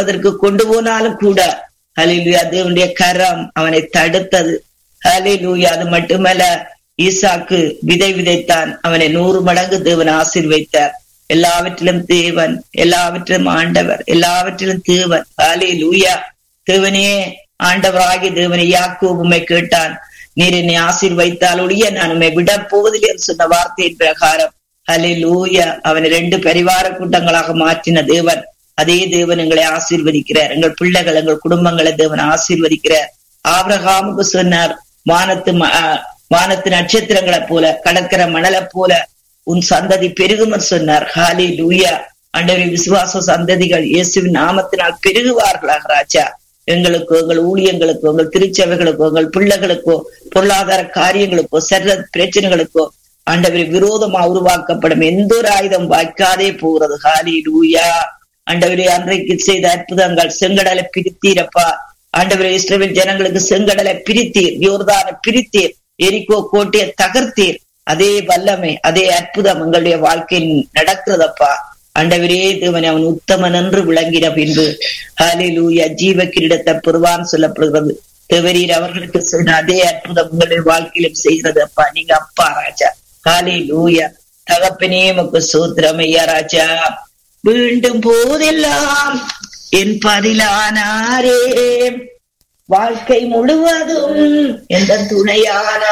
அதற்கு கொண்டு போனாலும் கூட ஹலிலுயா தேவனுடைய கரம் அவனை தடுத்தது ஹலிலுயா அது மட்டுமல்ல ஈசாக்கு விதை விதைத்தான் அவனை நூறு மடங்கு தேவன் ஆசீர்வைத்தார் எல்லாவற்றிலும் தேவன் எல்லாவற்றிலும் ஆண்டவர் எல்லாவற்றிலும் தேவன் ஹாலே லூயா தேவனே ஆண்டவராகி தேவனை யாக்கோபு உம்மை கேட்டான் நீர் என்னை ஆசீர்வைத்தால் ஒழிய நான் உண்மை விட போவதில்லை என்று சொன்ன வார்த்தையின் பிரகாரம் ஹலே லூயா அவனை ரெண்டு பரிவார கூட்டங்களாக மாற்றின தேவன் அதே தேவன் எங்களை ஆசீர்வதிக்கிறார் எங்கள் பிள்ளைகள் எங்கள் குடும்பங்களை தேவன் ஆசீர்வதிக்கிறார் ஆபிரகாமுக்கு சொன்னார் வானத்து வானத்து நட்சத்திரங்களை போல கடற்கரை மணலை போல உன் சந்ததி பெருகும் சொன்னார் ஹாலி லூயா அண்டவரி விசுவாச சந்ததிகள் இயேசுவின் நாமத்தினால் பெருகுவார்களாக ராஜா எங்களுக்கோ எங்கள் ஊழியங்களுக்கோ எங்கள் திருச்சபைகளுக்கோ எங்கள் பிள்ளைகளுக்கோ பொருளாதார காரியங்களுக்கோ சர்வ பிரச்சனைகளுக்கோ ஆண்டவரை விரோதமா உருவாக்கப்படும் எந்த ஒரு ஆயுதம் வாய்க்காதே போகிறது ஹாலி லூயா ஆண்டவரே அன்றைக்கு செய்த அற்புதங்கள் செங்கடலை பிரித்தீரப்பா ஆண்டவரே இஸ்ரேல் ஜனங்களுக்கு செங்கடலை பிரித்தீர் யோர்தான பிரித்தீர் எரிக்கோ கோட்டையை தகர்த்தீர் அதே வல்லமை அதே அற்புதம் எங்களுடைய வாழ்க்கையில் நடக்கிறதப்பா ஆண்டவரே தேவன் அவன் உத்தமன் என்று விளங்கின பின்பு ஹாலே லூயா ஜீவ கிரீடத்தை பெறுவான் சொல்லப்படுகிறது தேவரீர் அவர்களுக்கு சொன்ன அதே அற்புதம் உங்களுடைய வாழ்க்கையிலும் செய்கிறது அப்பா நீங்க அப்பா ராஜா ஹாலே லூயா தகப்பனே மக்கு சூத்திரம் ஐயா ராஜா மீண்டும் போதெல்லாம் என் பதிலானாரே வாழ்க்கை முழுவதும் எந்த துணையானார்